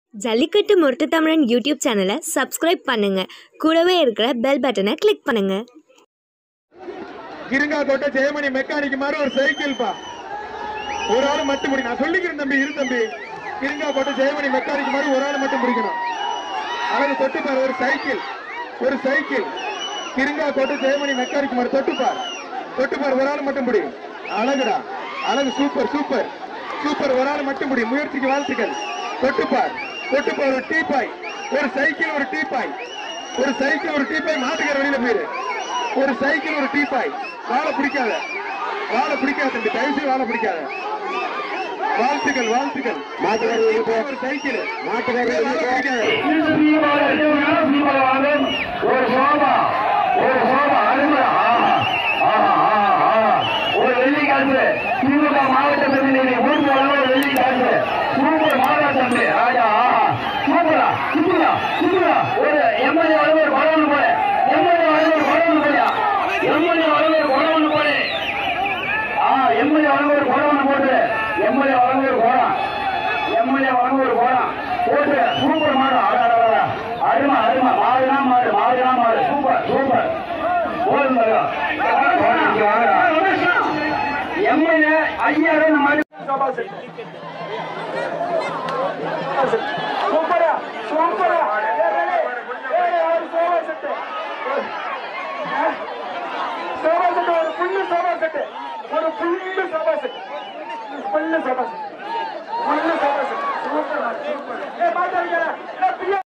ஜல்லிக்கட்டு முரட்டு தமிழன் யூடியூப் சேனலை சப்ஸ்கிரைப் பண்ணுங்க கூடவே இருக்கிற பெல் பட்டனை கிளிக் பண்ணுங்க கிருங்காக்கோட்டை ஜெயமணி மெக்கானிக் மாதிரி ஒரு சைக்கிள் பா ஒரு ஆள் மட்டும் முடியும் நான் சொல்லிக்கிறேன் தம்பி இரு தம்பி கிருங்காக்கோட்டை ஜெயமணி மெக்கானிக் மாதிரி ஒரு ஆள் மட்டும் முடிக்கணும் அழகு தொட்டுப்பார் ஒரு சைக்கிள் ஒரு சைக்கிள் கிருங்காக்கோட்டை ஜெயமணி மெக்கானிக் மாதிரி தொட்டுப்பார் தொட்டுப்பார் ஒரு ஆள் மட்டும் முடி அழகுடா அழகு சூப்பர் சூப்பர் சூப்பர் ஒரு ஆள் மட்டும் முடி முயற்சிக்கு வாழ்த்துக்கள் தொட்டுப்பார் தொட்டுப்பார் ஒரு டீப்பாய் ஒரு சைக்கிள் ஒரு டீப்பாய் ஒரு சைக்கிள் ஒரு டீப்பாய் மாட்டுக்கார வெளியில போயிரு ஒரு சைக்கிள் ஒரு டீப்பாய் வாழை பிடிக்காத வாழை பிடிக்காத தம்பி தயவு செய்து வாழை பிடிக்காத வாழ்த்துக்கள் வாழ்த்துக்கள் மாட்டுக்கார ஒரு சைக்கிள் மாட்டுக்கார வாழை பிடிக்காத ஒரு சோபா ஒரு சோபா அருமை ஆஹா ஆஹா ஆஹா ஆஹா ஒரு வெள்ளிக்காசு திமுக மாவட்ட பிரதிநிதி ஊருக்கு ஒரு வெள்ளிக்காசு சூப்பர் மாவட்டம் ராஜா ஆஹா சூப்பரா சூப்பரா சூப்பரா ஒரு எம்எல்ஏ வளவு ஒரு படம் போல எம்எல்ஏ வளவு ஒரு படம் போலியா எம்எல்ஏ வளவு ஒரு படம் போல ஆ எம்எல்ஏ வளவு ஒரு படம் போட்டு எம்எல்ஏ வளவு ஒரு போறான் எம்எல்ஏ வளவு ஒரு போறான் போட்டு சூப்பர் மாடு அடடடடா. அருமை அருமை மாடுனா மாடு மாடுனா மாடு சூப்பர் சூப்பர் போதும் தருவா. இங்க வாங்கடா. எம்எல்ஏ ஐயாயிரம் இந்த மாதிரி சூப்பரா சூப்பரா ஒரு சோபா செட்டு சோபா செட்டு ஒரு புல்லு சோபா செட்டு ஒரு புல்லு